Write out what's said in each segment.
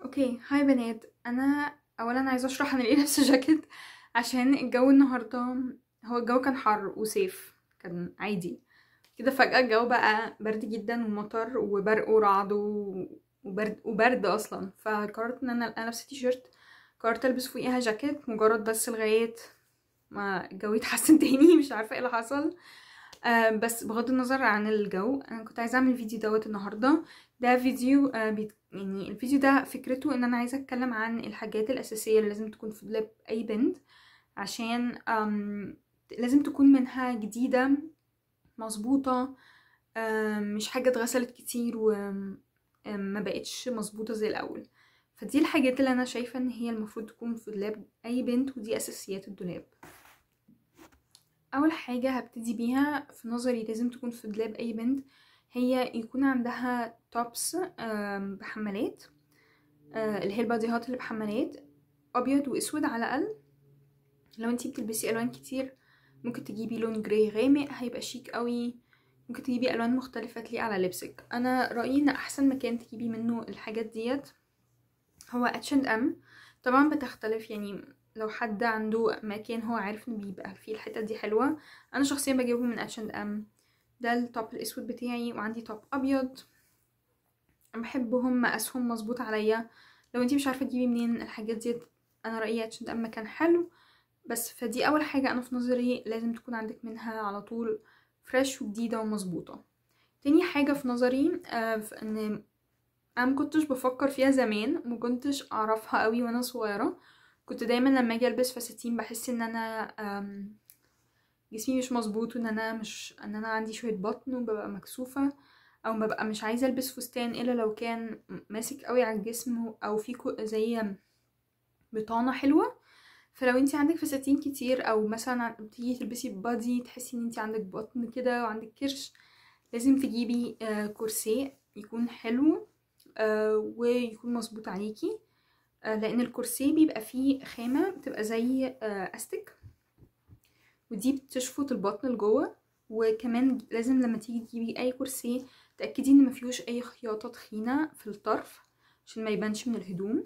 اوكي هاي بنات انا اولا عايزه اشرح انا ليه لابسه جاكيت عشان الجو النهارده هو الجو كان حر وصيف كان عادي كده فجاه الجو بقى برد جدا ومطر وبرق ورعد و- وبرد وبرد اصلا فقررت ان انا انا لابسه تي شيرت قررت البس فوقيها جاكيت مجرد بس لغايه ما الجو يتحسن تاني مش عارفه ايه اللي حصل آه بس بغض النظر عن الجو انا كنت عايزه اعمل فيديو دوت النهارده ده فيديو آه بيت يعني الفيديو ده فكرته ان انا عايزه اتكلم عن الحاجات الاساسيه اللي لازم تكون في دولاب اي بنت عشان آم لازم تكون منها جديده مظبوطه آم مش حاجه اتغسلت كتير وما بقتش مظبوطه زي الاول فدي الحاجات اللي انا شايفه ان هي المفروض تكون في دولاب اي بنت ودي اساسيات الدولاب اول حاجه هبتدي بيها في نظري لازم تكون في دولاب اي بنت هي يكون عندها توبس بحمالات آه، اللي هي الباديهات اللي بحمالات ابيض واسود على الاقل لو انتي بتلبسي الوان كتير ممكن تجيبي لون جراي غامق هيبقى شيك قوي ممكن تجيبي الوان مختلفه تليق على لبسك انا رايي ان احسن مكان تجيبي منه الحاجات ديت هو اتش اند ام طبعا بتختلف يعني لو حد عنده مكان هو عارف ان بيبقى فيه الحتة دي حلوة انا شخصيا بجيبه من اتش اند ام ده التوب الاسود بتاعي وعندي توب ابيض بحبهم مقاسهم مظبوط عليا لو انتي مش عارفة تجيبي منين الحاجات دي انا رأيي اتش اند ام مكان حلو بس فدي اول حاجة انا في نظري لازم تكون عندك منها على طول فريش وجديدة ومظبوطة تاني حاجة في نظري آه في ان انا مكنتش بفكر فيها زمان ومكنتش اعرفها قوي وانا صغيره كنت دايما لما اجي البس فساتين بحس ان انا أم، جسمي مش مظبوط وان انا مش ان انا عندي شويه بطن وببقى مكسوفه او ببقى مش عايزه البس فستان الا لو كان ماسك قوي على الجسم او في كو- زي بطانه حلوه فلو انتي عندك فساتين كتير او مثلا بتيجي تلبسي بادي تحسي ان انتي عندك بطن كده وعندك كرش لازم تجيبي آه، كورسيه يكون حلو آه، ويكون مظبوط عليكي آه، لان الكورسيه بيبقى فيه خامه بتبقى زي آه، استك ودي بتشفط البطن لجوه وكمان لازم لما تيجي تجيبي اي كورسيه تاكدي ان مفيهوش اي خياطه تخينه في الطرف عشان ما يبانش من الهدوم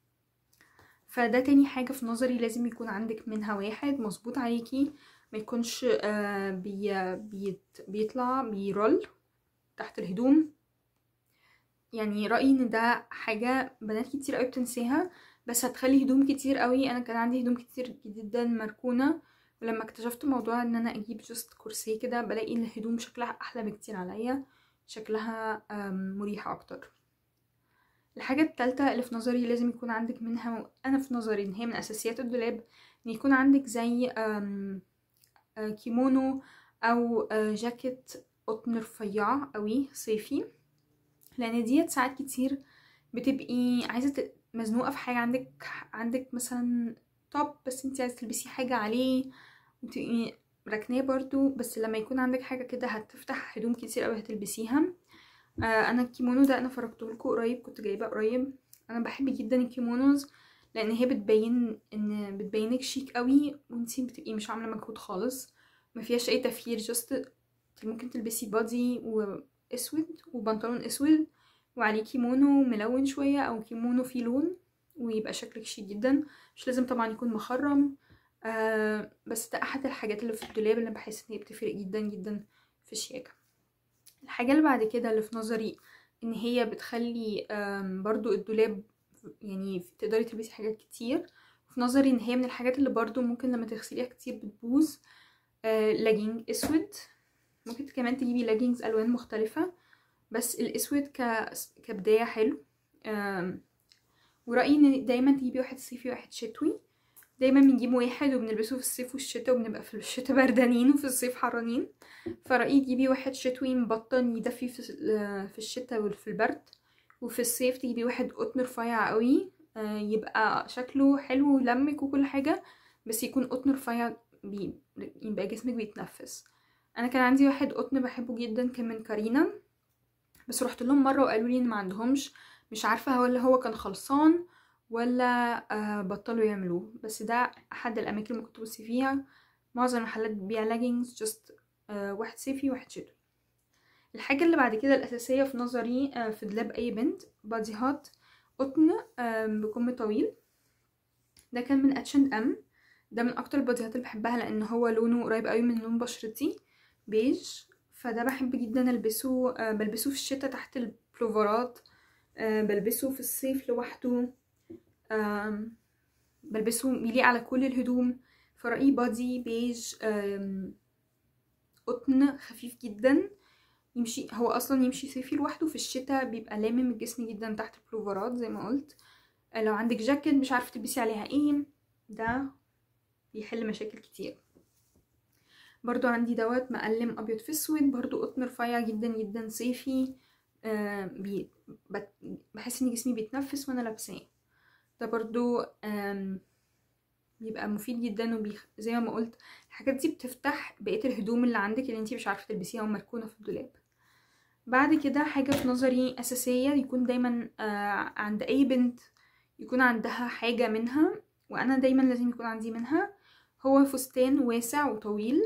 فده تاني حاجه في نظري لازم يكون عندك منها واحد مظبوط عليكي ما يكونش آه، بي بيت بيطلع بيرول تحت الهدوم يعني رأيي ان ده حاجة بنات كتير قوي بتنساها بس هتخلي هدوم كتير قوي انا كان عندي هدوم كتير جدا مركونة ولما اكتشفت موضوع ان انا اجيب جست كرسي كده بلاقي ان الهدوم شكلها احلى بكتير عليا شكلها آم، مريحة اكتر الحاجة التالتة اللي في نظري لازم يكون عندك منها انا في نظري ان هي من اساسيات الدولاب ان يكون عندك زي آم، آه، كيمونو او آه، جاكيت قطن رفيعة قوي صيفي لان ديت ساعات كتير بتبقي عايزه ت- مزنوقه في حاجه عندك عندك مثلا توب بس انت عايزه تلبسي حاجه عليه وتبقي راكناه برضو بس لما يكون عندك حاجه كده هتفتح هدوم كتير قوي هتلبسيها آه انا الكيمونو ده انا فرجته لكم قريب كنت جايباه قريب انا بحب جدا الكيمونوز لان هي بتبين ان بتبينك شيك قوي وانتي بتبقي مش عامله مجهود خالص ما فيهاش اي تفكير جست ممكن تلبسي بادي واسود وبنطلون اسود وعليه كيمونو ملون شويه او كيمونو فيه لون ويبقى شكلك شيك جدا مش لازم طبعا يكون مخرم آه بس ده احد الحاجات اللي في الدولاب اللي بحس ان هي بتفرق جدا جدا في الشياكه الحاجه اللي بعد كده اللي في نظري ان هي بتخلي آم، برضو الدولاب يعني تقدري تلبسي حاجات كتير في نظري ان هي من الحاجات اللي برضو ممكن لما تغسليها كتير بتبوظ آه لاجينج اسود ممكن كمان تجيبي لاجينجز الوان مختلفه بس الاسود ك... كبدايه حلو آم، ورأيي ان دايما تجيبي واحد صيفي وواحد شتوي دايما بنجيب واحد وبنلبسه في الصيف والشتاء وبنبقى في الشتاء بردانين وفي الصيف حرانين فرأيي تجيبي واحد شتوي مبطن يدفي في في الشتاء وفي البرد وفي الصيف تجيبي واحد قطن رفيع قوي آه، يبقى شكله حلو ويلمك وكل حاجة بس يكون قطن رفيع بي... يبقى جسمك بيتنفس انا كان عندي واحد قطن بحبه جدا كان من كارينا بس رحت لهم مره وقالوا لي ان ما عندهمش مش عارفه هو اللي هو كان خلصان ولا آه بطلوا يعملوه بس ده احد الاماكن اللي كنت بصي فيها معظم المحلات بتبيع لاجينجز جست آه واحد صيفي واحد شتوي الحاجه اللي بعد كده الاساسيه في نظري آه في دولاب اي بنت بادي هات قطن بكم طويل ده كان من اتش اند ام ده من اكتر الباديهات اللي بحبها لان هو لونه قريب قوي من لون بشرتي بيج فده بحب جدا البسه أه بلبسه في الشتاء تحت البلوفرات أه بلبسه في الصيف لوحده أه بلبسه بيليق على كل الهدوم فرأيي بادي بيج قطن خفيف جدا يمشي هو اصلا يمشي صيفي لوحده في الشتاء بيبقى لامم الجسم جدا تحت البلوفرات زي ما قلت لو عندك جاكيت مش عارفه تلبسي عليها ايه ده بيحل مشاكل كتير برضو عندي دوت مقلم ابيض في اسود برضو قطن رفيع جدا جدا صيفي آه بي بحس ان جسمي بيتنفس وانا لابساه ده برضو بيبقى مفيد جدا وبيخ... زي ما قلت الحاجات دي بتفتح بقيه الهدوم اللي عندك اللي انتي مش عارفه تلبسيها ومركونه في الدولاب بعد كده حاجه في نظري اساسيه يكون دايما آه عند اي بنت يكون عندها حاجه منها وانا دايما لازم يكون عندي منها هو فستان واسع وطويل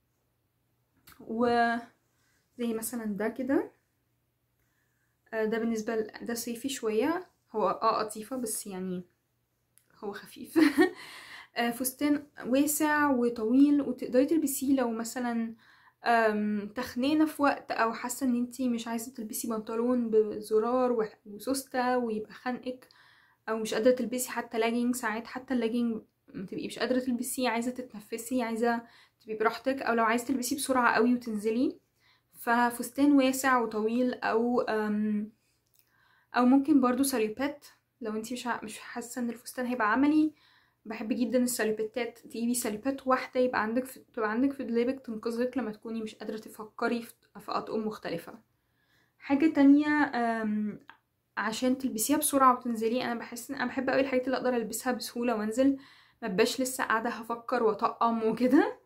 و زي مثلا ده كده آه ده بالنسبه ل... ده صيفي شويه هو اه قطيفه بس يعني هو خفيف فستان واسع وطويل وتقدري تلبسيه لو مثلا تخنانة في وقت او حاسة ان انتي مش عايزة تلبسي بنطلون بزرار وسوستة ويبقى خانقك او مش قادرة تلبسي حتى لاجينج ساعات حتى اللاجينج تبقي مش قادرة تلبسيه عايزة تتنفسي عايزة تبقي براحتك او لو عايزة تلبسيه بسرعة قوي وتنزلي ففستان واسع وطويل او او ممكن برضو ساليبات لو انتي مش مش حاسة ان الفستان هيبقى عملي بحب جدا الساليبتات تجيبي ساليبات واحده يبقى عندك في تبقى عندك في دولابك تنقذك لما تكوني مش قادره تفكري في اطقم مختلفه حاجه تانية عشان تلبسيها بسرعه وتنزلي انا بحس ان انا بحب قوي الحاجات اللي اقدر البسها بسهوله وانزل مبقاش لسه قاعده هفكر واطقم وكده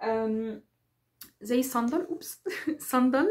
زي صندل اوبس صندل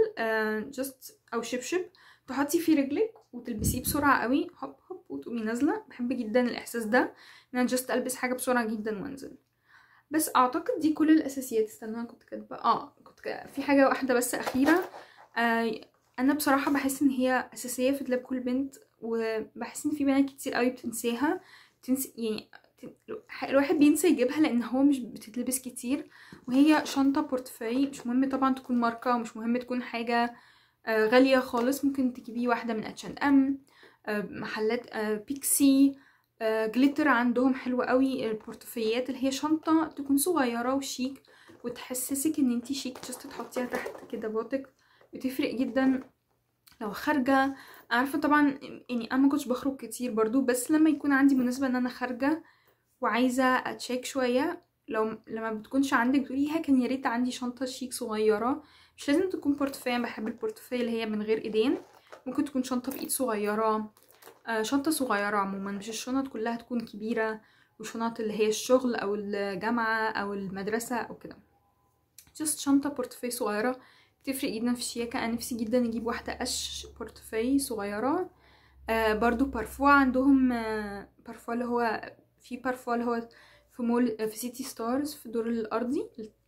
جست او شبشب تحطي فيه رجلك وتلبسيه بسرعه قوي هوب هوب وتقومي نازله بحب جدا الاحساس ده ان انا جست البس حاجه بسرعه جدا وانزل بس اعتقد دي كل الاساسيات استنى انا كنت كاتبه اه كنت ك... في حاجه واحده بس اخيره آه انا بصراحه بحس ان هي اساسيه في دولاب كل بنت وبحس ان في بنات كتير قوي بتنساها بتنسي يعني الواحد بينسى يجيبها لان هو مش بتتلبس كتير وهي شنطه بورتفاي مش مهم طبعا تكون ماركه ومش مهم تكون حاجه آه غاليه خالص ممكن تجيبي واحده من اتش ان ام محلات بيكسي جليتر عندهم حلو قوي البورتفيات اللي هي شنطة تكون صغيرة وشيك وتحسسك ان انتي شيك جست تحطيها تحت كده بوتك بتفرق جدا لو خارجة عارفة طبعا يعني انا ما كنتش بخرج كتير برضو بس لما يكون عندي مناسبة ان انا خارجة وعايزة اتشيك شوية لو لما بتكونش عندك بتقولي ها كان يا ريت عندي شنطة شيك صغيرة مش لازم تكون بورتفيه بحب البورتفيه اللي هي من غير ايدين ممكن تكون شنطة بإيد صغيرة آه شنطة صغيرة عموما مش الشنط كلها تكون كبيرة وشنط اللي هي الشغل أو الجامعة أو المدرسة أو كده جست شنطة بورتفيه صغيرة بتفرق جدا في الشياكة أنا نفسي جدا أجيب واحدة قش بورتفيه صغيرة آه برضو بارفوا عندهم آه بارفوا اللي هو في بارفوا اللي هو في مول في سيتي ستارز في الدور الأرضي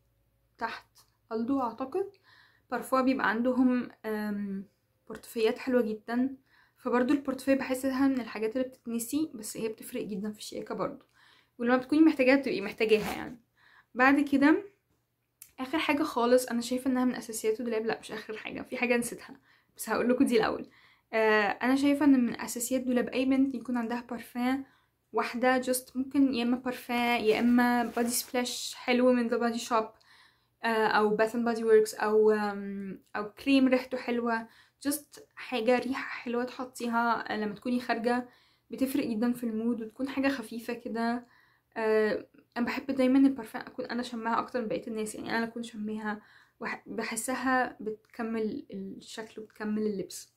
تحت ألدو أعتقد بارفوا بيبقى عندهم بورتفيات حلوة جدا فبرضو البورتفيه بحسها من الحاجات اللي بتتنسي بس هي بتفرق جدا في الشياكة برضو ولما بتكوني محتاجاها بتبقي محتاجاها يعني بعد كده اخر حاجة خالص انا شايفة انها من اساسيات الدولاب لا مش اخر حاجة في حاجة نسيتها بس هقول لكم دي الاول آه انا شايفة ان من اساسيات دولاب اي بنت يكون عندها بارفان واحدة جست ممكن يا اما بارفان يا اما بادي سبلاش حلو من ذا بادي شوب او باث اند بادي وركس او او كريم ريحته حلوه جست حاجه ريحه حلوه تحطيها لما تكوني خارجه بتفرق جدا في المود وتكون حاجه خفيفه كده أه انا بحب دايما البارفان اكون انا شماها اكتر من بقيه الناس يعني انا اكون شماها بحسها بتكمل الشكل وبتكمل اللبس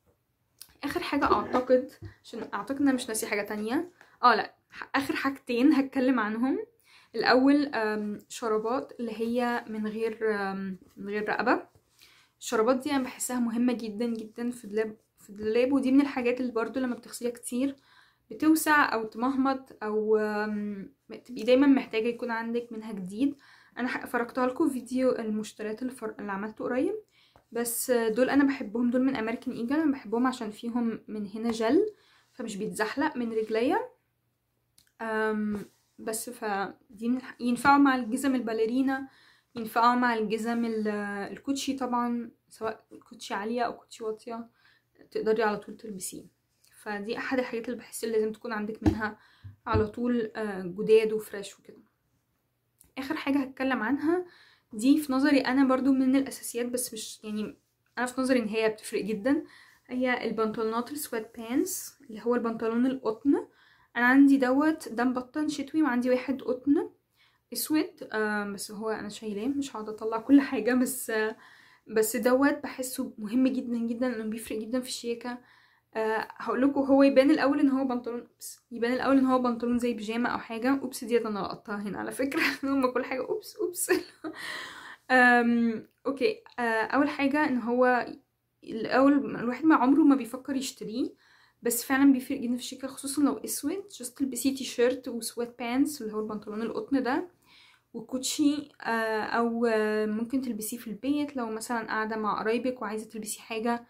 اخر حاجه اعتقد عشان اعتقد ان انا مش ناسي حاجه تانية اه لا اخر حاجتين هتكلم عنهم الاول شرابات اللي هي من غير من غير رقبه الشرابات دي انا بحسها مهمه جدا جدا في الدولاب في الدولاب ودي من الحاجات اللي برضو لما بتغسليها كتير بتوسع او تمهمط او تبقي دايما محتاجه يكون عندك منها جديد انا فرجتها لكم فيديو المشتريات اللي, فر... اللي عملته قريب بس دول انا بحبهم دول من امريكان ايجل انا بحبهم عشان فيهم من هنا جل فمش بيتزحلق من رجليا أم، بس فدي من الح- ينفعوا مع الجزم الباليرينا ينفعوا مع الجزم ال- الكوتشي طبعا سواء كوتشي عالية او كوتشي واطية تقدري على طول تلبسيه فدي احد الحاجات اللي بحس اللي لازم تكون عندك منها على طول آه، جداد وفريش وكده اخر حاجة هتكلم عنها دي في نظري انا برضو من الاساسيات بس مش يعني انا في نظري ان هي بتفرق جدا هي البنطلونات السويت بانس اللي هو البنطلون القطن انا عندي دوت ده مبطن شتوي وعندي واحد قطن اسود آه بس هو انا شايلاه مش هقعد اطلع كل حاجه بس آه بس دوت بحسه مهم جدا جدا انه بيفرق جدا في الشياكه آه هقول لكم هو يبان الاول ان هو بنطلون اوبس يبان الاول ان هو بنطلون زي بيجامه او حاجه اوبس ديت انا لقطتها هنا على فكره هما كل حاجه اوبس اوبس أم، اوكي آه، اول حاجه ان هو الاول الواحد ما عمره ما بيفكر يشتريه بس فعلا بيفرق جدا في الشكل خصوصا لو اسود جست تلبسيه تي شيرت وسويت بانس اللي هو البنطلون القطن ده وكوتشي آه، او آه، ممكن تلبسيه في البيت لو مثلا قاعده مع قرايبك وعايزه تلبسي حاجه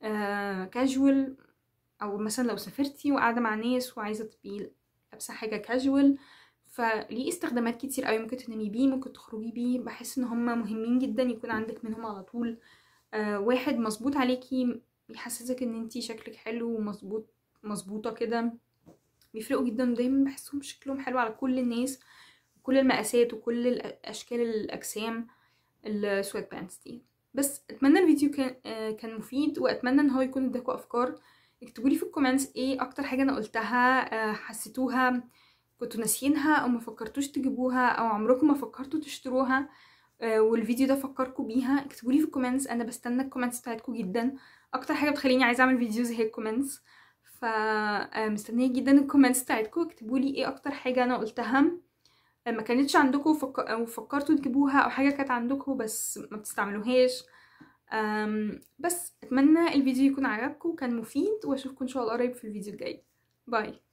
كاجوال او مثلا لو سافرتي وقاعده مع ناس وعايزه تبقي لابسه حاجه كاجوال فليه استخدامات كتير قوي ممكن تنامي بيه ممكن تخرجي بيه بحس ان هما مهمين جدا يكون عندك منهم على طول آه واحد مظبوط عليكي بيحسسك ان انتي شكلك حلو ومظبوط مظبوطه كده بيفرقوا جدا ودايما بحسهم شكلهم حلو على كل الناس كل المقاسات وكل الاشكال الاجسام السويت بانس دي بس اتمنى الفيديو كان آه كان مفيد واتمنى ان هو يكون اداكوا افكار اكتبوا لي في الكومنتس ايه اكتر حاجه انا قلتها آه حسيتوها كنتوا ناسيينها او ما فكرتوش تجيبوها او عمركم ما فكرتوا تشتروها آه والفيديو ده فكركم بيها اكتبوا لي في الكومنتس انا بستنى الكومنتس بتاعتكم جدا اكتر حاجه بتخليني عايزه اعمل فيديوز هي الكومنتس فمستنيه جدا الكومنتس بتاعتكم اكتبوا لي ايه اكتر حاجه انا قلتها ما كانتش عندكم فك... او فكرتوا تجيبوها او حاجه كانت عندكم بس ما بتستعملوهاش أم... بس اتمنى الفيديو يكون عجبكم وكان مفيد واشوفكم ان شاء الله قريب في الفيديو الجاي باي